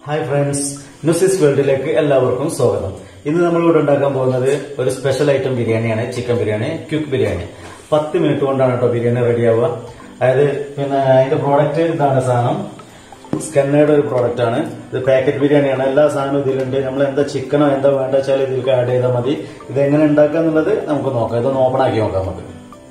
Hi friends ന്യൂസിസ് വേൾഡിലേക്ക് എല്ലാവർക്കും സ്വാഗതം ഇന്ന് നമ്മൾ ഇവിടെ ഉണ്ടാക്കാൻ പോകുന്നത് ഒരു സ്പെഷ്യൽ ഐറ്റം ബിരിയാണിയാണ് ചിക്കൻ ബിരിയാണി ക്വിക്ക് ബിരിയാണി പത്ത് മിനിറ്റ് കൊണ്ടാണ് കേട്ടോ ബിരിയാണി റെഡി ആവുക അതായത് പിന്നെ അതിന്റെ പ്രോഡക്റ്റ് ഇതാണ് സാധനം സ്കന്നയുടെ ഒരു പ്രോഡക്റ്റ് ആണ് ഇത് പാക്കറ്റ് ബിരിയാണിയാണ് എല്ലാ സാധനവും ഇതിലുണ്ട് നമ്മൾ എന്താ ചിക്കനോ എന്താ വേണ്ട വെച്ചാൽ ഇതിലേക്ക് ആഡ് ചെയ്താൽ മതി ഇത് എങ്ങനെ ഉണ്ടാക്കുക എന്നുള്ളത് നമുക്ക് നോക്കാം ഇതൊന്ന് ഓപ്പൺ ആക്കി നോക്കാം നമുക്ക്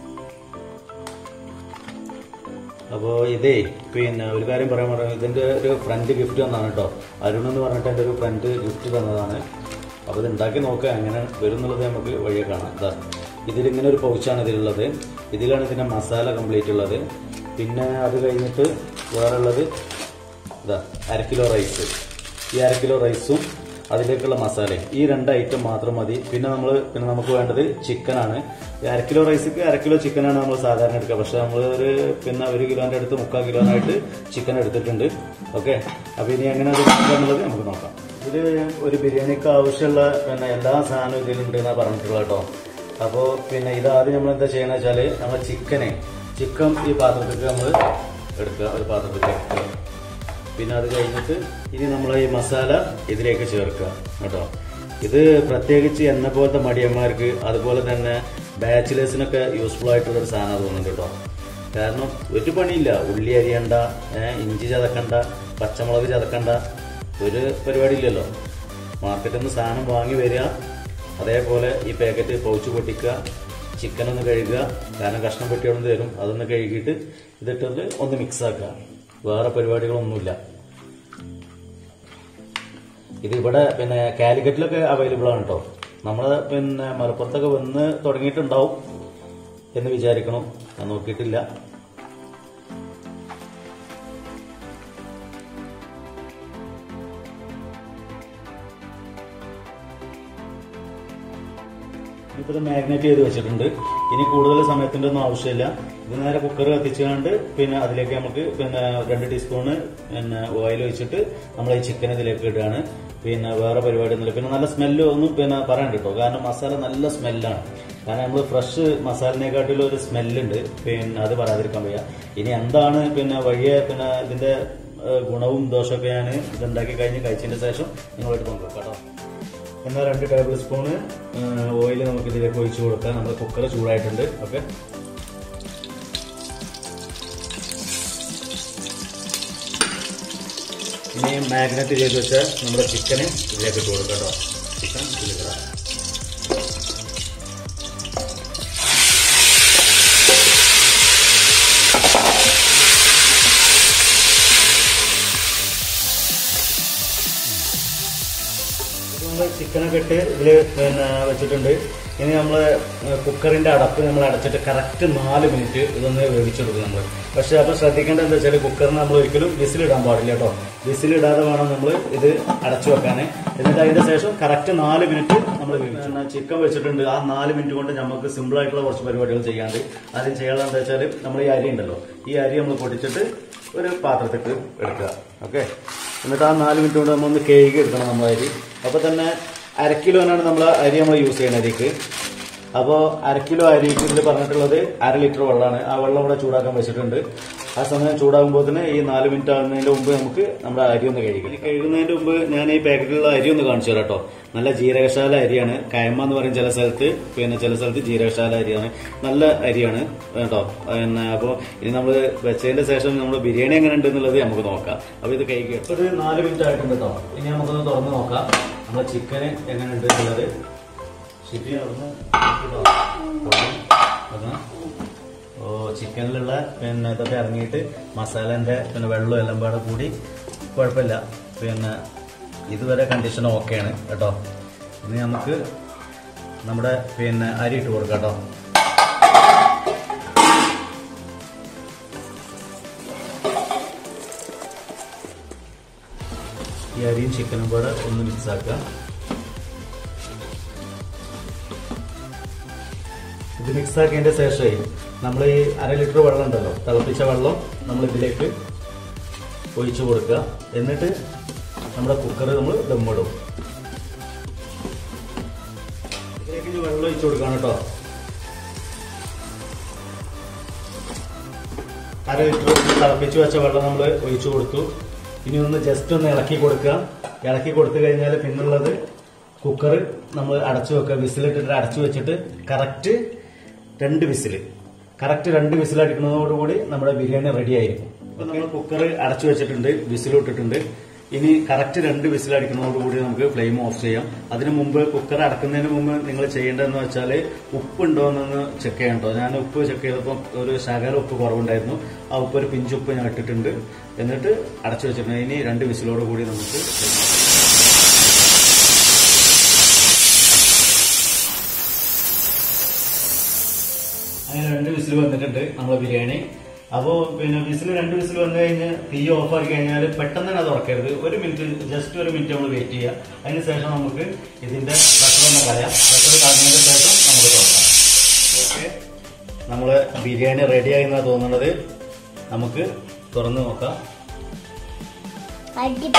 അപ്പോ ഇതേ പിന്നെ ഒരു കാര്യം പറയാൻ പറഞ്ഞു ഇതിന്റെ ഒരു ഫ്രണ്ട് ഗിഫ്റ്റ് തന്നാണ് കേട്ടോ അരുൺ എന്ന് പറഞ്ഞിട്ട് എന്റെ ഒരു ഫ്രണ്ട് ഗിഫ്റ്റ് തന്നതാണ് അപ്പൊ ഇത് ഉണ്ടാക്കി നോക്കുക എങ്ങനെ വരും എന്നുള്ളത് നമുക്ക് വഴിയെ കാണാം ഇതാ ഇതിലിങ്ങനെ ഒരു പൗച്ചാണ് ഇതിലുള്ളത് ഇതിലാണ് ഇതിന്റെ മസാല കംപ്ലീറ്റ് ഉള്ളത് പിന്നെ അത് കഴിഞ്ഞിട്ട് വേറെ ഉള്ളത് ഇതാ അര കിലോ റൈസ് ഈ അര കിലോ റൈസും അതിലേക്കുള്ള മസാലയും ഈ രണ്ട് ഐറ്റം മാത്രം മതി പിന്നെ നമ്മൾ പിന്നെ നമുക്ക് വേണ്ടത് ചിക്കനാണ് ഈ അര കിലോ റൈസിക്ക് അര കിലോ ചിക്കനാണ് നമ്മൾ സാധാരണ എടുക്കുക പക്ഷെ നമ്മൾ ഒരു പിന്നെ ഒരു കിലോന്റെ അടുത്ത് മുക്കാൽ കിലോനായിട്ട് ചിക്കൻ എടുത്തിട്ടുണ്ട് ഓക്കെ അപ്പൊ ഇനി എങ്ങനെ അത് എന്നുള്ളത് നമുക്ക് നോക്കാം ഇത് ഒരു ബിരിയാണിക്ക് ആവശ്യമുള്ള പിന്നെ എല്ലാ സാധനവും ഇതിലുണ്ട് എന്നാണ് പറഞ്ഞിട്ടുള്ളത് കേട്ടോ അപ്പോൾ പിന്നെ ഇത് ആദ്യം നമ്മൾ എന്താ ചെയ്യണമെന്ന് വെച്ചാല് നമ്മൾ ചിക്കനെ ചിക്കൻ ഈ പാത്രത്തിലേക്ക് നമ്മൾ എടുക്കുക ഒരു പാത്രത്തിലേക്ക് എടുക്കുക പിന്നെ അത് കഴിഞ്ഞിട്ട് ഇനി നമ്മൾ ഈ മസാല ഇതിലേക്ക് ചേർക്കുക കേട്ടോ ഇത് പ്രത്യേകിച്ച് എന്നെ പോലത്തെ മടിയന്മാർക്ക് അതുപോലെ തന്നെ ബാച്ചിലേഴ്സിനൊക്കെ യൂസ്ഫുൾ ആയിട്ടുള്ള ഒരു സാധനം തോന്നുന്നുണ്ട് കേട്ടോ കാരണം ഒരു പണിയില്ല ഉള്ളി അരിയണ്ട ഏഹ് ഇഞ്ചി ചതക്കണ്ട പച്ചമുളക് ചതക്കണ്ട ഒരു പരിപാടി ഇല്ലല്ലോ മാർക്കറ്റിൽ നിന്ന് സാധനം വാങ്ങി വരിക അതേപോലെ ഈ പാക്കറ്റ് പൗച്ച് പൊട്ടിക്കുക ചിക്കൻ ഒന്ന് കഴുകുക കാരണം കഷ്ണം പൊട്ടിയോണ്ട് തരും അതൊന്ന് കഴുകിയിട്ട് ഇതിട്ടിട്ട് ഒന്ന് മിക്സ് ആക്കുക വേറെ പരിപാടികളൊന്നുമില്ല ഇത് ഇവിടെ പിന്നെ കാലിക്കറ്റിലൊക്കെ അവൈലബിൾ ആണ് കേട്ടോ നമ്മള് പിന്നെ മലപ്പുറത്തൊക്കെ വന്ന് തുടങ്ങിയിട്ടുണ്ടാവും എന്ന് വിചാരിക്കണം ഞാൻ നോക്കിയിട്ടില്ല ഇപ്പൊ ഇത് മാഗ്നേറ്റ് ചെയ്ത് വെച്ചിട്ടുണ്ട് ഇനി കൂടുതൽ സമയത്തിന്റെ ഒന്നും ആവശ്യമില്ല ഇത് നേരെ കുക്കർ കത്തിച്ചുകൊണ്ട് പിന്നെ അതിലേക്ക് നമുക്ക് പിന്നെ രണ്ട് ടീസ്പൂണ് പിന്നെ ഓയിൽ ഒഴിച്ചിട്ട് നമ്മൾ ഈ ചിക്കൻ ഇതിലേക്ക് ഇടുകയാണ് പിന്നെ വേറെ പരിപാടി ഒന്നുമില്ല പിന്നെ നല്ല സ്മെല്ല് ഒന്നും പിന്നെ പറയണ്ട കേട്ടോ കാരണം മസാല നല്ല സ്മെല്ലാണ് കാരണം നമ്മൾ ഫ്രഷ് മസാലിനെക്കാട്ടിലും ഒരു സ്മെല്ലുണ്ട് പിന്നെ അത് പറയാതിരിക്കാൻ വയ്യ ഇനി എന്താണ് പിന്നെ വഴിയെ പിന്നെ ഇതിന്റെ ഏഹ്, ഗുണവും ദോഷമൊക്കെ ഞാൻ ഇതുണ്ടാക്കി കഴിഞ്ഞ് കഴിച്ചതിന് ശേഷം നിങ്ങളായിട്ട് നോക്കാം കേട്ടോ എന്നാൽ രണ്ട് ടേബിൾ സ്പൂണ് ഓയിൽ നമുക്ക് ഇതിലേക്ക് ഒഴിച്ചു കൊടുക്കാം നമ്മുടെ കുക്കർ ചൂടായിട്ടുണ്ട് ഓക്കെ ഇനി മാഗ്നറ്റ് ചെയ്ത് വെച്ച നമ്മുടെ ചിക്കന് ഇതിലേക്ക് ഇട്ട് കൊടുക്കാം കേട്ടോ ചിക്കൻ ഇതിലിടാം നമ്മൾ ചിക്കനൊക്കെ ഇട്ട് ഇതിൽ പിന്നെ വെച്ചിട്ടുണ്ട് ഇനി നമ്മൾ കുക്കറിന്റെ അടപ്പ് നമ്മൾ അടച്ചിട്ട് കറക്റ്റ് നാല് മിനിറ്റ് ഇതൊന്ന് വേവിച്ചെടുക്കും നമ്മൾ പക്ഷെ അപ്പോൾ ശ്രദ്ധിക്കേണ്ടത് എന്താ വെച്ചാൽ കുക്കറിന് നമ്മൾ ഒരിക്കലും വിസിലിടാൻ പാടില്ല കേട്ടോ വിസിലിടാതെ വേണം നമ്മൾ ഇത് അടച്ചു വെക്കാൻ എന്നിട്ട് അതിന്റെ ശേഷം കറക്റ്റ് നാല് മിനിറ്റ് നമ്മൾ വേവിച്ചു ചിക്കൻ വെച്ചിട്ടുണ്ട് ആ നാല് മിനിറ്റ് കൊണ്ട് നമുക്ക് സിമ്പിൾ ആയിട്ടുള്ള കുറച്ച് പരിപാടികൾ ചെയ്യാണ്ട് ആദ്യം ചെയ്യാനുള്ള എന്താ വെച്ചാൽ നമ്മൾ ഈ അരി ഉണ്ടല്ലോ ഈ അരി നമ്മൾ പൊടിച്ചിട്ട് ഒരു പാത്രത്തേക്ക് എടുക്കുക ഓക്കെ എന്നിട്ട് ആ നാല് മിനിറ്റ് കൊണ്ട് നമ്മൾ ഒന്ന് കേക്ക് എടുക്കണം നമ്മൾ അരി അപ്പൊ തന്നെ അര കിലോനാണ് നമ്മൾ അരി നമ്മൾ യൂസ് ചെയ്യുന്ന അരിക്ക് അപ്പോൾ അര കിലോ അരിക്ക് ഇതിൽ പറഞ്ഞിട്ടുള്ളത് അര ലിറ്റർ വെള്ളമാണ് ആ വെള്ളം ഇവിടെ ചൂടാക്കാൻ വെച്ചിട്ടുണ്ട് ആ സമയം ചൂടാകുമ്പോൾ തന്നെ ഈ നാല് മിനിറ്റ് ആകുന്നതിന്റെ മുമ്പ് നമുക്ക് നമ്മുടെ അരി ഒന്ന് കഴുകി കഴുകുന്നതിന്റെ മുമ്പ് ഞാൻ ഈ പാക്കറ്റിലുള്ള അരി ഒന്ന് കാണിച്ചു തരാം കേട്ടോ നല്ല ജീരകശാല അരിയാണ് കയമ്മ എന്ന് പറയും ചില സ്ഥലത്ത് പിന്നെ ചില സ്ഥലത്ത് ജീരകശാല അരിയാണ് നല്ല അരിയാണ് കേട്ടോ പിന്നെ അപ്പോൾ ഇനി നമ്മൾ വെച്ചതിന്റെ ശേഷം നമ്മൾ ബിരിയാണി എങ്ങനെ ഉണ്ട് എന്നുള്ളത് നമുക്ക് നോക്കാം അപ്പോൾ ഇത് കൈക്ക് ഒരു നാല് മിനിറ്റ് ആയിട്ടുണ്ട് കേട്ടോ ഇനി നമുക്കൊന്ന് തുറന്ന് നോക്കാം നമ്മുടെ ചിക്കന് എങ്ങനെ ഉണ്ട് എന്നുള്ളത് ഷിപ്പി തുറന്ന് തുറന്ന് ഓ ചിക്കനിലുള്ള പിന്നെ ഇതൊക്കെ ഇറങ്ങിയിട്ട് മസാലേന്റെ പിന്നെ വെള്ളം എല്ലാം പാടെ കൂടി കുഴപ്പമില്ല പിന്നെ ഇതുവരെ കണ്ടീഷൻ ഓക്കെയാണ് കേട്ടോ ഇനി നമുക്ക് നമ്മുടെ പിന്നെ അരി ഇട്ട് കൊടുക്കാം കേട്ടോ ഈ അരിയും ചിക്കനും കൂടെ ഒന്ന് മിക്സ് ആക്കുക ഇത് മിക്സ് ആക്കിയതിന്റെ ശേഷമേ നമ്മൾ ഈ അര ലിറ്റർ വെള്ളം ഉണ്ടല്ലോ തിളപ്പിച്ച വെള്ളം നമ്മൾ ഇതിലേക്ക് ഒഴിച്ചു കൊടുക്കുക എന്നിട്ട് നമ്മുടെ കുക്കർ നമ്മൾ ദമ്മിടും ഇതിലേക്ക് ഇനി വെള്ളം ഒഴിച്ചു കൊടുക്കണം കേട്ടോ അര ലിറ്റർ തിളപ്പിച്ച് വെച്ച വെള്ളം നമ്മൾ ഒഴിച്ചു കൊടുത്തു ഇനി ഒന്ന് ജസ്റ്റ് ഒന്ന് ഇളക്കി കൊടുക്കുക ഇളക്കി കൊടുത്തു കഴിഞ്ഞാൽ പിന്നുള്ളത് കുക്കർ നമ്മൾ അടച്ചു വെക്കുക വിസിലിട്ടിട്ട് അടച്ചു വെച്ചിട്ട് കറക്റ്റ് രണ്ട് വിസിൽ കറക്റ്റ് രണ്ട് വിസിൽ അടിക്കുന്നതോടുകൂടി നമ്മുടെ ബിരിയാണി റെഡി ആയിരിക്കും അപ്പൊ നമ്മൾ കുക്കർ അടച്ചു വെച്ചിട്ടുണ്ട് വിസിലിട്ടിട്ടുണ്ട് ഇനി കറക്റ്റ് രണ്ട് വിസിൽ അടിക്കുന്നതോടുകൂടി നമുക്ക് ഫ്ലെയിം ഓഫ് ചെയ്യാം അതിനു മുമ്പ് കുക്കർ അടക്കുന്നതിന് മുമ്പ് നിങ്ങൾ ചെയ്യേണ്ടതെന്ന് വെച്ചാൽ ഉപ്പ് ഉണ്ടോ എന്നൊന്ന് ചെക്ക് ചെയ്യണം കേട്ടോ ഞാൻ ഉപ്പ് ചെക്ക് ചെയ്തപ്പോൾ ഒരു ശകല ഉപ്പ് കുറവുണ്ടായിരുന്നു ആ ഉപ്പ് ഒരു പിഞ്ച് ഉപ്പ് ഞാൻ ഇട്ടിട്ടുണ്ട് എന്നിട്ട് അടച്ചു വെച്ചിട്ടുണ്ട് ഇനി രണ്ട് വിസിലോട് കൂടി നമുക്ക് അങ്ങനെ രണ്ട് വിസിൽ വന്നിട്ടുണ്ട് നമ്മളെ ബിരിയാണി അപ്പോൾ പിന്നെ വിസിൽ രണ്ട് വിസിൽ വന്നു കഴിഞ്ഞ് തീ ഓഫ് ആക്കി കഴിഞ്ഞാൽ പെട്ടെന്ന് തന്നെ തുറക്കരുത് ഒരു മിനിറ്റ് ജസ്റ്റ് ഒരു മിനിറ്റ് നമ്മൾ വെയിറ്റ് ചെയ്യുക അതിന് ശേഷം നമുക്ക് ഇതിന്റെ പ്രഷർ ഒന്ന് കളയാം പ്രഷർ കളഞ്ഞതിന് ശേഷം നമുക്ക് തുറക്കാം ഓക്കെ നമ്മളെ ബിരിയാണി റെഡിയായി എന്നാണ് തോന്നുന്നത് നമുക്ക് തുറന്ന് നോക്കാം അടിപൊളി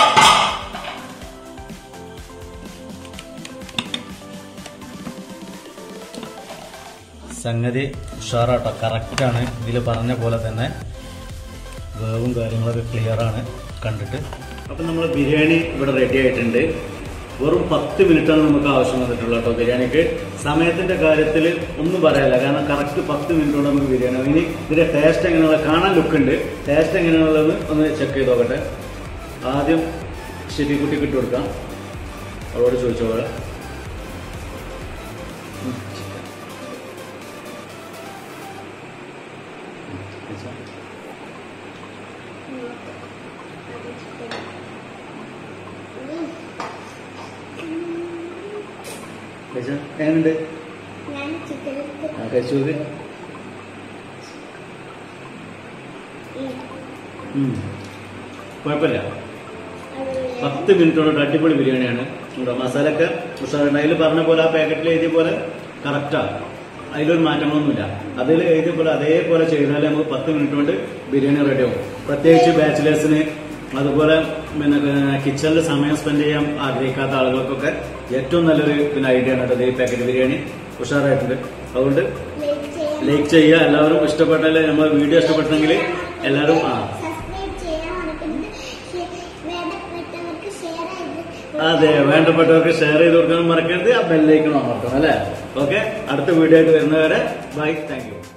സംഗതി ഉഷാറാട്ടോ കറക്റ്റാണ് ഇതിൽ പറഞ്ഞ പോലെ തന്നെ വേവും കാര്യങ്ങളൊക്കെ ക്ലിയർ ആണ് കണ്ടിട്ട് അപ്പം നമ്മൾ ബിരിയാണി ഇവിടെ റെഡി ആയിട്ടുണ്ട് വെറും പത്ത് മിനിറ്റാണ് നമുക്ക് ആവശ്യം വന്നിട്ടുള്ളത് കേട്ടോ ബിരിയാണിക്ക് സമയത്തിന്റെ കാര്യത്തിൽ ഒന്നും പറയാനില്ല കാരണം കറക്റ്റ് പത്ത് മിനിറ്റ് കൊണ്ട് നമുക്ക് ബിരിയാണി ആവും. ഇനി ഇതിന്റെ ടേസ്റ്റ് എങ്ങനെയുള്ള കാണാൻ ലുക്ക് ഉണ്ട് ടേസ്റ്റ് എങ്ങനെയുള്ളത് ഒന്ന് ചെക്ക് ചെയ്ത് നോക്കട്ടെ ആദ്യം ശരിക്കുട്ടിക്ക് ഇട്ട് കൊടുക്കാം അവളോട് ചോദിച്ചോളാം എങ്ങനെയുണ്ട് ഞാൻ ചിക്കൻ ആ കഴിച്ചു നോക്ക് ഉം. കുഴപ്പമില്ല പത്ത് മിനിറ്റോളം അടിപൊളി ബിരിയാണിയാണ് ഇവിടെ മസാലയൊക്കെ ഉഷാറുണ്ട് അതിൽ പറഞ്ഞ പോലെ ആ പാക്കറ്റിൽ എഴുതിയ പോലെ കറക്റ്റാണ് അതിലൊരു മാറ്റങ്ങളൊന്നുമില്ല അതിൽ എഴുതിയ പോലെ അതേപോലെ ചെയ്താൽ നമുക്ക് പത്ത് മിനിറ്റ് കൊണ്ട് ബിരിയാണി റെഡി ആവും പ്രത്യേകിച്ച് ബാച്ചിലേഴ്സിന് അതുപോലെ പിന്നെ കിച്ചണിൽ സമയം സ്പെൻഡ് ചെയ്യാൻ ആഗ്രഹിക്കാത്ത ആളുകൾക്കൊക്കെ ഏറ്റവും നല്ലൊരു പിന്നെ ഐഡിയ ആണ് കേട്ടോ ഈ പാക്കറ്റ് ബിരിയാണി ഉഷാറായിട്ടുണ്ട് അതുകൊണ്ട് ലൈക്ക് ചെയ്യാൻ ലൈക്ക് ചെയ്യുക എല്ലാവരും ഇഷ്ടപ്പെട്ടാൽ നമ്മുടെ വീഡിയോ ഇഷ്ടപ്പെട്ടെങ്കിൽ എല്ലാവരും ആ സബ്സ്ക്രൈബ് ചെയ്യാൻ മറക്കരുത് ഷെ- വേണ്ടപ്പെട്ടവർക്ക് ഷെയർ ചെയ്ത് അതെ വേണ്ടപ്പെട്ടവർക്ക് ഷെയർ ചെയ്ത് കൊടുക്കാൻ മറക്കരുത് ആ ബെല്ലൈക്കണം അമർത്തണം അല്ലേ ഓക്കെ അടുത്ത വീഡിയോ ആയിട്ട് വരുന്നവരെ ബൈ താങ്ക് യു